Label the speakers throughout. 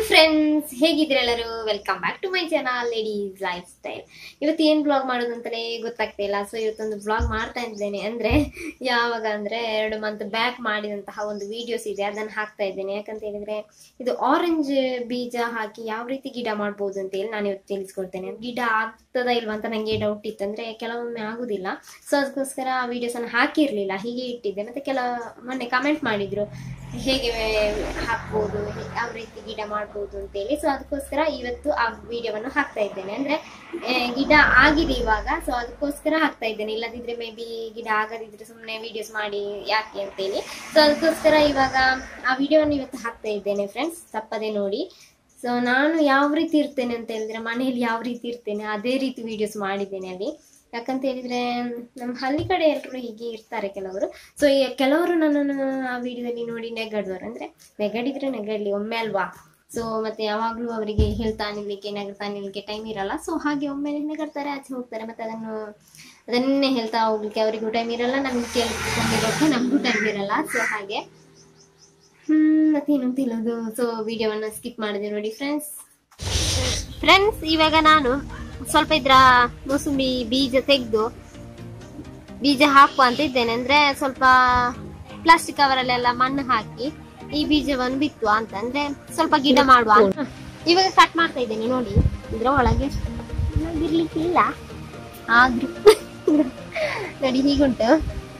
Speaker 1: Friends ಹೇಗಿದ್ರೆ ಎಲ್ಲರೂ welcome back to my channel ladies lifestyle ಇವತ್ತು ಏನ್ ಬ್ಲಾಗ್ ಮಾಡೋದು ಅಂತಲೇ ಗೊತ್ತಾಗ್ತಾ ಇಲ್ಲ ಸೊ ಇವತ್ತೊಂದು ಬ್ಲಾಗ್ ಮಾಡ್ತಾ ಇದ್ದೇನೆ ಅಂದ್ರೆ ಯಾವಾಗ ಅಂದ್ರೆ ಎರಡು ಮಂತ್ ಬ್ಯಾಕ್ ಮಾಡಿದಂತಹ ಒಂದು ವಿಡಿಯೋಸ್ ಇದೆ ಅದನ್ನ ಹಾಕ್ತಾ ಇದ್ದೇನೆ ಯಾಕಂತ ಹೇಳಿದ್ರೆ ಇದು ಆರೆಂಜ್ ಬೀಜ ಹಾಕಿ ಯಾವ ರೀತಿ ಗಿಡ ಮಾಡ್ಬೋದು ಅಂತ ಹೇಳಿ ನಾನು ಇವತ್ತು ತಿಳಿಸ್ಕೊಡ್ತೇನೆ ಗಿಡ ಆಗ್ತದಾ ಇಲ್ವಾ ಅಂತ ನಂಗೆ ಡೌಟ್ ಇತ್ತು ಅಂದ್ರೆ ಕೆಲವೊಮ್ಮೆ ಆಗುದಿಲ್ಲ ಸೊ ಅದಕ್ಕೋಸ್ಕರ ಆ ವಿಡಿಯೋಸ್ ಅನ್ನು ಹಾಕಿರ್ಲಿಲ್ಲ ಹೀಗೆ ಇಟ್ಟಿದ್ದೆ ಮತ್ತೆ ಕೆಲ ಮೊನ್ನೆ ಕಮೆಂಟ್ ಮಾಡಿದ್ರು ಹೇಗೆ ಹಾಕ್ಬೋದು ಹೇ- ಯಾವ ರೀತಿ ಗಿಡ ಮಾಡ್ಬೋದು ಅಂತೇಳಿ ಸೊ ಅದಕ್ಕೋಸ್ಕರ ಇವತ್ತು ಆ ವಿಡಿಯೋವನ್ನು ಹಾಕ್ತಾ ಇದ್ದೇನೆ ಅಂದ್ರೆ ಆ, ಗಿಡ ಆಗಿದೆ ಇವಾಗ ಸೊ ಅದಕ್ಕೋಸ್ಕರ ಹಾಕ್ತಾ ಇದ್ದೇನೆ ಇಲ್ಲದಿದ್ರೆ ಮೇ ಬಿ ಗಿಡ ಆಗದಿದ್ರೆ ಸುಮ್ಮನೆ ವಿಡಿಯೋಸ್ ಮಾಡಿ ಯಾಕೆ ಅಂತೇಳಿ ಸೊ ಅದಕ್ಕೋಸ್ಕರ ಇವಾಗ ಆ ವಿಡಿಯೋವನ್ನು ಇವತ್ತು ಹಾಕ್ತಾ ಇದ್ದೇನೆ ಫ್ರೆಂಡ್ಸ್ ತಪ್ಪದೆ ನೋಡಿ ಸೊ ನಾನು ಯಾವ ರೀತಿ ಇರ್ತೇನೆ ಅಂತ ಹೇಳಿದ್ರೆ ಮನೆಯಲ್ಲಿ ಯಾವ ರೀತಿ ಇರ್ತೇನೆ ಅದೇ ರೀತಿ ವಿಡಿಯೋಸ್ ಮಾಡಿದ್ದೇನೆ ಅಲ್ಲಿ ಯಾಕಂತ ಹೇಳಿದ್ರೆ ನಮ್ಮ ಹಳ್ಳಿ ಕಡೆ ಎಲ್ಲರೂ ಹೀಗೆ ಇರ್ತಾರೆ ಕೆಲವರು ಸೊ ಕೆಲವರು ನನ್ನನ್ನು ಆ ವಿಡಿಯೋದಲ್ಲಿ ನೋಡಿ ನೆಗಡುವರು ಅಂದ್ರೆ ನೆಗಡಿದ್ರೆ ನೆಗಡ್ಲಿ ಒಮ್ಮೆ ಅಲ್ವಾ ಸೊ ಮತ್ತೆ ಯಾವಾಗ್ಲೂ ಅವರಿಗೆ ಹೇಳ್ತಾ ನಿಲ್ಲಿಕ್ಕೆ ನೆಗಡ್ತಾ ನಿಲ್ಲಿಕ್ಕೆ ಟೈಮ್ ಇರಲ್ಲ ಸೊ ಹಾಗೆ ಒಮ್ಮೆ ನೆಗಡ್ತಾರೆ ಆಚೆ ಹೋಗ್ತಾರೆ ಮತ್ತೆ ಅದನ್ನು ಅದನ್ನೇ ಹೇಳ್ತಾ ಹೋಗ್ಲಿಕ್ಕೆ ಅವರಿಗೂ ಟೈಮ್ ಇರಲ್ಲ ನಮ್ಗೆ ಕೇಳಿಸ್ಕೊಂಡಿರೋಕೆ ನಮಗೂ ಟೈಮ್ ಇರಲ್ಲ ಸೊ ಹಾಗೆ ಹ್ಮ್ ಮತ್ತೇನು ತಿಳಿದು ಸೊ ವಿಡಿಯೋವನ್ನ ಸ್ಕಿಪ್ ಮಾಡಿದೆ ನೋಡಿ ಫ್ರೆಂಡ್ಸ್ ಫ್ರೆಂಡ್ಸ್ ಇವಾಗ ನಾನು ಸ್ವಲ್ಪ ಇದ್ರ ಮೂಸುಂಬಿ ಬೀಜ ತೆಗೆದು ಬೀಜ ಹಾಕುವ ಅಂತ ಇದ್ದೇನೆ ಅಂದ್ರೆ ಸ್ವಲ್ಪ ಪ್ಲಾಸ್ಟಿಕ್ ಕವರಲ್ಲೆಲ್ಲ ಮಣ್ಣು ಹಾಕಿ ಈ ಬೀಜವನ್ನು ಬಿತ್ತುವ ಅಂತ ಅಂದ್ರೆ ಸ್ವಲ್ಪ ಗಿಡ ಮಾಡುವ ಅಂತ. ಇವಾಗ ಕಟ್ ಮಾಡ್ತಾ ಇದ್ದೇನೆ ನೋಡಿ ಇದ್ರ ಒಳಗೆ ಇರ್ಲಿಕ್ಕಿಲ್ಲ ಆದ್ರೂ ನೋಡಿ ಹೀಗುಂಟು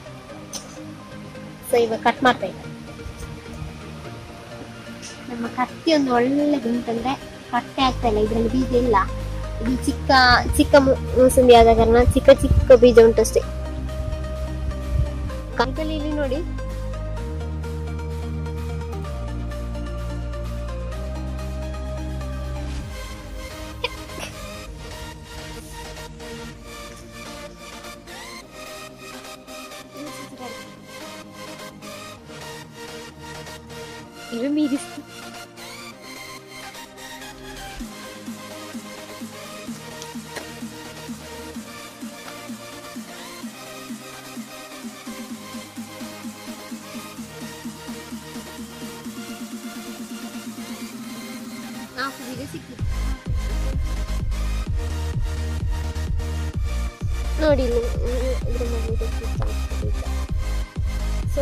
Speaker 1: ಸೊ ಇವಾಗ ಕಟ್ ಮಾಡ್ತಾ ಇದ್ದೇನೆ ನಮ್ಮ ಕತ್ತಿ ಒಂದು ಒಳ್ಳೆದುಂಟಂದ್ರೆ ಕಟ್ಟೆ ಆಗ್ತಾ ಇಲ್ಲ ಇದ್ರಲ್ಲಿ ಬೀಜ ಇಲ್ಲ ಇದು ಚಿಕ್ಕ ಚಿಕ್ಕ ಮು- ಮೂಸಂಬಿ ಆದ ಕಾರಣ ಚಿಕ್ಕ ಚಿಕ್ಕ ಬೀಜ ಉಂಟಷ್ಟೇ ಕಂಕಲಿ ಇಲ್ಲಿ ನೋಡಿ ಇವೆ ಮೀರಿಸ್ತು ನಾಲ್ಕು ಬೀಜ ಸಿಕ್ಕಿತ್ತು ನೋಡಿ ಇಲ್ಲಿ ಹ್ಮ್, ಇದ್ರ ಮೇಲೆ ಇದು ಸಿಕ್ಕಾಯ್ತು ಬೀಜ. ಸೊ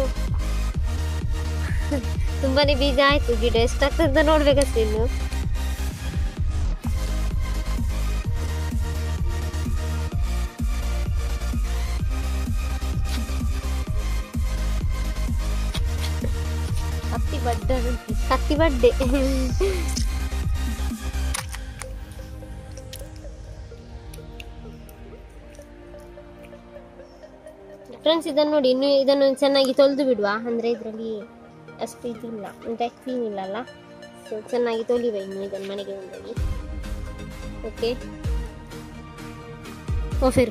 Speaker 1: ತುಂಬಾನೇ ಬೀಜ ಆಯ್ತು ಗಿಡ ಎಷ್ಟಾಗ್ತದೆ ಅಂತ ನೋಡ್ಬೇಕಷ್ಟೇ ಇನ್ನು ಕತ್ತಿ ಬಡ್ಡ ಕತ್ತಿ ಬಡ್ಡೆ ಫ್ರೆಂಡ್ಸ್ ಇದನ್ನು ನೋಡಿ ಇನ್ನು ಇದನ್ನು ಚೆನ್ನಾಗಿ ತೊಳೆದು ಬಿಡುವ ಅಂದ್ರೆ ಇದರಲ್ಲಿ ಅಷ್ಟು ಇದಿಲ್ಲ ಅಂದ್ರೆ ಕ್ಲೀನ್ ಇಲ್ಲಲ್ಲ ಸೊ ಚೆನ್ನಾಗಿ ತೊಳಿವ ಇನ್ನು ಇದನ್ನು ಮನೆಗೆ ಬಂದಲ್ಲಿ ಓಕೆ ಓ ಫಿರ್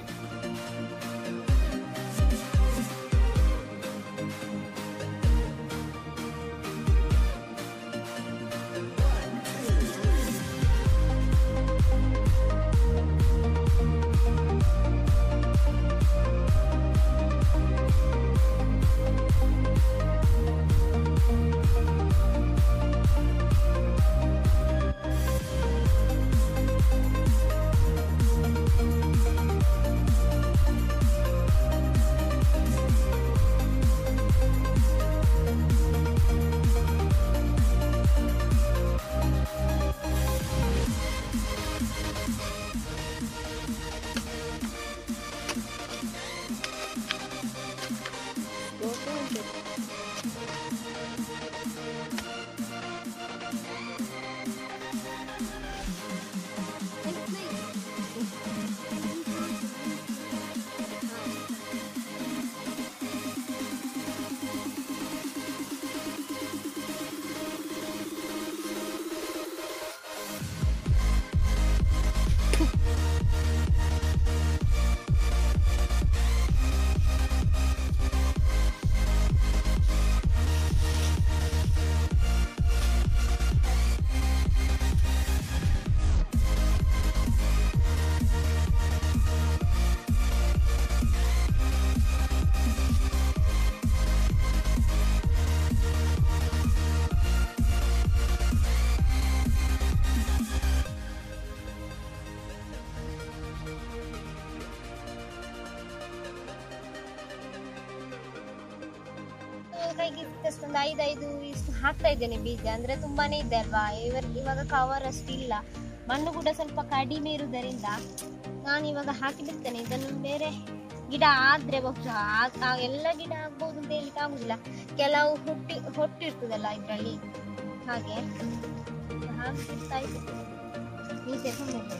Speaker 1: ಫಸ್ಟ್ ಒಂದು ಐದೈದು ಇಷ್ಟು ಹಾಕ್ತಾ ಇದ್ದೇನೆ ಬೀಜ ಅಂದ್ರೆ ತುಂಬಾನೇ ಇದೆ ಅಲ್ವಾ ಇವ ಇವಾಗ ಕವರ್ ಅಷ್ಟು ಇಲ್ಲ ಮಣ್ಣು ಕೂಡ ಸ್ವಲ್ಪ ಕಡಿಮೆ ಇರುವುದರಿಂದ ನಾನು ಇವಾಗ ಹಾಕಿ ಬಿಡ್ತೇನೆ ಇದನ್ನು ಬೇರೆ ಗಿಡ ಆದ್ರೆ ಬಹುಶಃ ಆ- ಆ ಎಲ್ಲ ಗಿಡ ಆಗ್ಬೋದು ಅಂತ ಹೇಳಿಕ್ಕೆ ಆಗುದಿಲ್ಲ ಕೆಲವು ಹುಟ್ಟಿ ಹೊಟ್ಟಿರ್ತದಲ್ಲ ಇದ್ರಲ್ಲಿ ಹಾಗೆ ಹಾಗೆ ಬಿಡ್ತಾ ಇದ್ದೇನೆ. ಈಚೆ ಸುಮ್ನೆ ಇರು.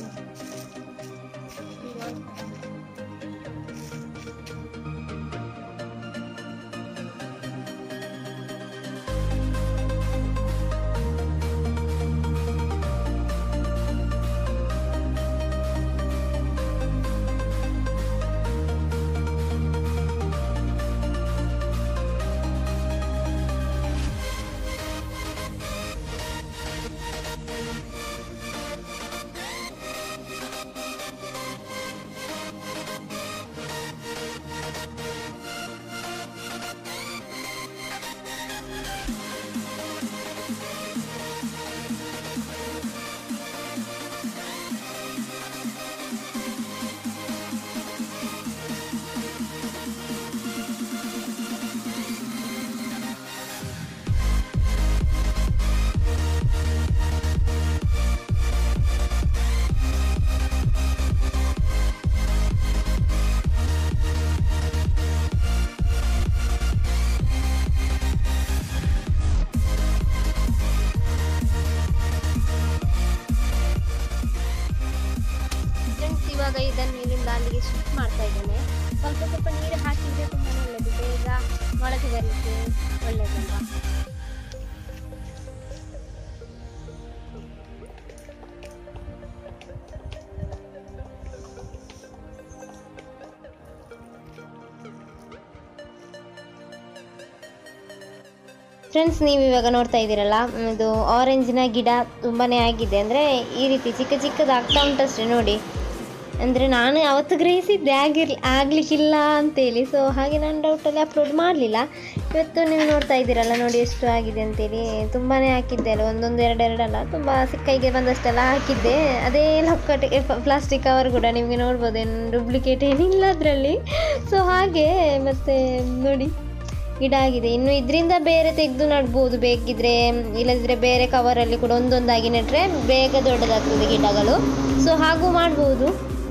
Speaker 1: ಹ್ಮ್. ಫ್ರೆಂಡ್ಸ್ ಇವಾಗ ಇದನ್ನು ಇಲ್ಲಿಂದ ಅಲ್ಲಿಗೆ ಶಿಫ್ಟ್ ಮಾಡ್ತಾ ಇದ್ದೇನೆ ಸ್ವಲ್ಪ ಸ್ವಲ್ಪ ನೀರು ಹಾಕಿದ್ರೆ ತುಂಬಾ ಒಳ್ಳೆಯದು ಬೇಗ ಮೊಳಕೆ ಬರಲಿಕ್ಕೆ ಒಳ್ಳೆಯದಲ್ವಾ ಫ್ರೆಂಡ್ಸ್ ನೀವು ಇವಾಗ ನೋಡ್ತಾ ಇದ್ದೀರಲ್ಲ ಮ್, ಇದು ಆರೆಂಜಿನ ಗಿಡ ತುಂಬಾನೇ ಆಗಿದೆ ಅಂದರೆ ಈ ರೀತಿ ಚಿಕ್ಕ ಚಿಕ್ಕದಾಗ್ತಾ ಉಂಟಷ್ಟೇ ನೋಡಿ ಅಂದರೆ ನಾನು ಅವತ್ತು ಗ್ರಹಿಸಿದ್ದೆ ಆಗಿರ್ಲಿ ಆಗ್ಲಿಕ್ಕಿಲ್ಲ ಅಂತೇಳಿ ಸೊ ಹಾಗೆ ನಾನು ಡೌಟಲ್ಲಿ ಅಪ್ಲೋಡ್ ಮಾಡಲಿಲ್ಲ ಇವತ್ತು ನೀವು ನೋಡ್ತಾ ಇದ್ದೀರಲ್ಲ ನೋಡಿ ಎಷ್ಟು ಆಗಿದೆ ಅಂತೇಳಿ ತುಂಬಾ ಹಾಕಿದ್ದೆ ಅಲ್ಲ ಒಂದೊಂದು ಎರಡು ಎರಡಲ್ಲ ತುಂಬ ಸಿಕ್ಕೈಗೆ ಬಂದಷ್ಟೆಲ್ಲ ಹಾಕಿದ್ದೆ ಅದೇ ಲೊಕ್ಕಟ್ಟಿಗೆ ಪ್ಲಾಸ್ಟಿಕ್ ಕವರ್ ಕೂಡ ನಿಮಗೆ ನೋಡ್ಬೋದು ಏನು ಡೂಪ್ಲಿಕೇಟ್ ಏನಿಲ್ಲ ಅದರಲ್ಲಿ ಸೊ ಹಾಗೆ ಮತ್ತು ನೋಡಿ ಗಿಡ ಆಗಿದೆ ಇನ್ನು ಇದರಿಂದ ಬೇರೆ ತೆಗೆದು ನಡ್ಬೋದು ಬೇಕಿದ್ರೆ ಇಲ್ಲದಿದ್ರೆ ಬೇರೆ ಕವರಲ್ಲಿ ಕೂಡ ಒಂದೊಂದಾಗಿ ನೆಟ್ರೆ ಬೇಗ ದೊಡ್ಡದಾಗ್ತದೆ ಗಿಡಗಳು ಸೊ ಹಾಗೂ ಮಾಡ್ಬೋದು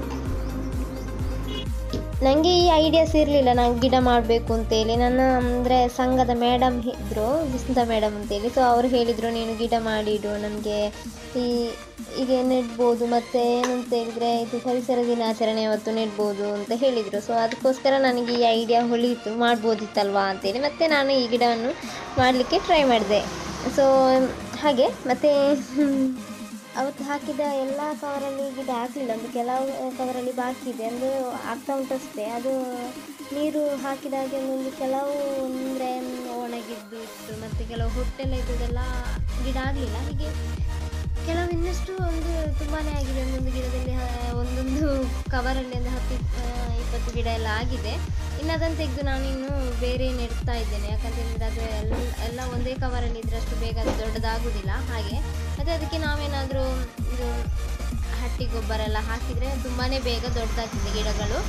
Speaker 1: ನನಗೆ ಈ ಐಡಿಯಾಸ್ ಇರಲಿಲ್ಲ ನಾನು ಗಿಡ ಮಾಡಬೇಕು ಅಂತೇಳಿ ನನ್ನ ಅಂದರೆ ಸಂಘದ ಮೇಡಮ್ ಇದ್ದರು ವಿಸ್ಮಿತಾ ಮೇಡಮ್ ಅಂತೇಳಿ ಸೊ ಅವರು ಹೇಳಿದರು ನೀನು ಗಿಡ ಮಾಡಿಡು ನನಗೆ ಈ ಹೀಗೆ ನೆಡ್ಬೋದು ಮತ್ತು ಏನಂತ ಹೇಳಿದರೆ ಇದು ಪರಿಸರ ದಿನಾಚರಣೆ ಅವತ್ತು ನೆಡ್ಬೋದು ಅಂತ ಹೇಳಿದರು ಸೊ ಅದಕ್ಕೋಸ್ಕರ ನನಗೆ ಈ ಐಡಿಯಾ ಹೊಳಿತು ಮಾಡ್ಬೋದಿತ್ತಲ್ವಾ ಅಂತೇಳಿ ಮತ್ತು ನಾನು ಈ ಗಿಡವನ್ನು ಮಾಡಲಿಕ್ಕೆ ಟ್ರೈ ಮಾಡಿದೆ ಸೊ ಹಾಗೆ ಮತ್ತು ಅವತ್ತು ಹಾಕಿದ ಎಲ್ಲ ಕವರಲ್ಲಿ ಗಿಡ ಹಾಕಲಿಲ್ಲ ಒಂದು ಕೆಲವು ಕವರಲ್ಲಿ ಬಾಕಿ ಇದೆ ಅಂದರೆ ಆಗ್ತಾ ಉಂಟಷ್ಟೇ ಅದು ನೀರು ಹಾಕಿದಾಗೆ ಒಂದೊಂದು ಕೆಲವು ಅಂದರೆ ಒಣಗಿದ್ದು ಇತ್ತು ಮತ್ತು ಕೆಲವು ಹೊಟ್ಟೆಲ್ಲ ಇದ್ದದೆಲ್ಲ ಗಿಡ ಆಗಲಿಲ್ಲ ಹೀಗೆ ಕೆಲವು ಇನ್ನಷ್ಟು ಒಂದು ತುಂಬಾ ಆಗಿದೆ ಒಂದೊಂದು ಗಿಡದಲ್ಲಿ ಆ, ಒಂದೊಂದು ಕವರಲ್ಲಿ ಒಂದು ಹತ್ತು ಆ, ಇಪ್ಪತ್ತು ಗಿಡ ಎಲ್ಲ ಆಗಿದೆ ಇನ್ನು ಅದನ್ನು ತೆಗೆದು ನಾನು ಇನ್ನು ಬೇರೆ ನೆಡ್ತಾ ಇದ್ದೇನೆ ಯಾಕಂತ ಹೇಳಿದ್ರೆ ಅದು ಎಲ್ಲ ಎಲ್ಲ ಒಂದೇ ಕವರಲ್ಲಿ ಇದ್ರೆ ಅಷ್ಟು ಬೇಗ ಅದು ದೊಡ್ಡದಾಗುವುದಿಲ್ಲ ಹಾಗೆ ಮತ್ತು ಅದಕ್ಕೆ ನಾವೇನಾದರೂ ಇದು ಹಟ್ಟಿ ಗೊಬ್ಬರ ಎಲ್ಲ ಹಾಕಿದರೆ ತುಂಬಾ ಬೇಗ ದೊಡ್ಡದಾಗ್ತದೆ ಗಿಡಗಳು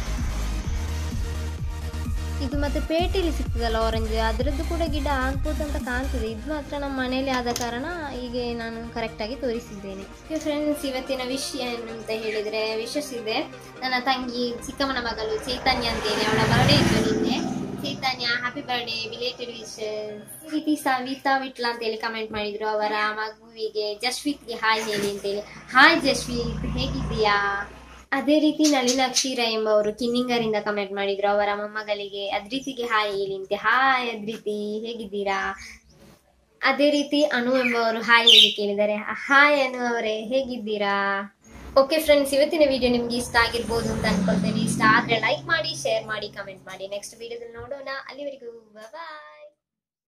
Speaker 1: ಇದು ಮತ್ತೆ ಪೇಟೆಯಲ್ಲಿ ಸಿಗ್ತದಲ್ಲ ಆರೆಂಜ್ ಅದರದ್ದು ಕೂಡ ಗಿಡ ಆಗ್ಬೋದು ಅಂತ ಕಾಣ್ತದೆ ಇದು ಮಾತ್ರ ನಮ್ಮ ಮನೆಯಲ್ಲಿ ಆದ ಕಾರಣ ಹೀಗೆ ನಾನು ಕರೆಕ್ಟಾಗಿ ತೋರಿಸಿದ್ದೇನೆ ಫ್ರೆಂಡ್ಸ್ ಇವತ್ತಿನ ವಿಷಯ ಏನು ಅಂತ ಹೇಳಿದರೆ ವಿಶಸ್ ಇದೆ ನನ್ನ ತಂಗಿ ಚಿಕ್ಕಮ್ಮನ ಮಗಳು ಚೈತನ್ಯ ಅಂತೇಳಿ ಅವಳ ಬರ್ಡೇ ಇತ್ತು ನಿನ್ನೆ Chaitanya happy birthday belated wish ಈ ರೀತಿ ಸವಿತಾ ವಿಟ್ಲ ಅಂತೇಳಿ ಕಮೆಂಟ್ ಮಾಡಿದ್ರು ಅವರ ಮಗುವಿಗೆ ಜಸ್ವಿತ್ಗೆ ಹಾಯ್ ಹೇಳಿ ಅಂತೇಳಿ ಹಾಯ್ ಜಸ್ವಿತ್ ಹೇಗಿದ್ದೀಯಾ ಅದೇ ರೀತಿ ನಳಿನಾಕ್ಷಿ ರೈ ಎಂಬವರು ಕಿನ್ನಿಂಗರಿಂದ ಕಮೆಂಟ್ ಮಾಡಿದ್ರು ಅವರ ಮೊಮ್ಮಗಳಿಗೆ ಅದ್ರಿತಿಗೆ ಹಾಯ್ ಹೇಳಿಂತೆ ಹಾಯ್ ಅದ್ರಿತಿ ಹೇಗಿದ್ದೀರಾ ಅದೇ ರೀತಿ ಅನು ಎಂಬವರು ಹಾಯ್ ಹೇಳಿ ಕೇಳಿದ್ದಾರೆ ಹಾಯ್ ಅನು ಅವರೇ ಹೇಗಿದ್ದೀರಾ ಓಕೆ ಫ್ರೆಂಡ್ಸ್ ಇವತ್ತಿನ ವಿಡಿಯೋ ನಿಮ್ಗೆ ಇಷ್ಟ ಆಗಿರ್ಬೋದು ಅಂತ ಅನ್ಕೊಳ್ತೇನೆ ಇಷ್ಟ ಆದ್ರೆ ಲೈಕ್ ಮಾಡಿ ಶೇರ್ ಮಾಡಿ ಕಮೆಂಟ್ ಮಾಡಿ ನೆಕ್ಸ್ಟ್ ವಿಡಿಯೋದಲ್ಲಿ ನೋಡೋಣ ಅಲ್ಲಿವರೆಗೂ ಬಾಯ್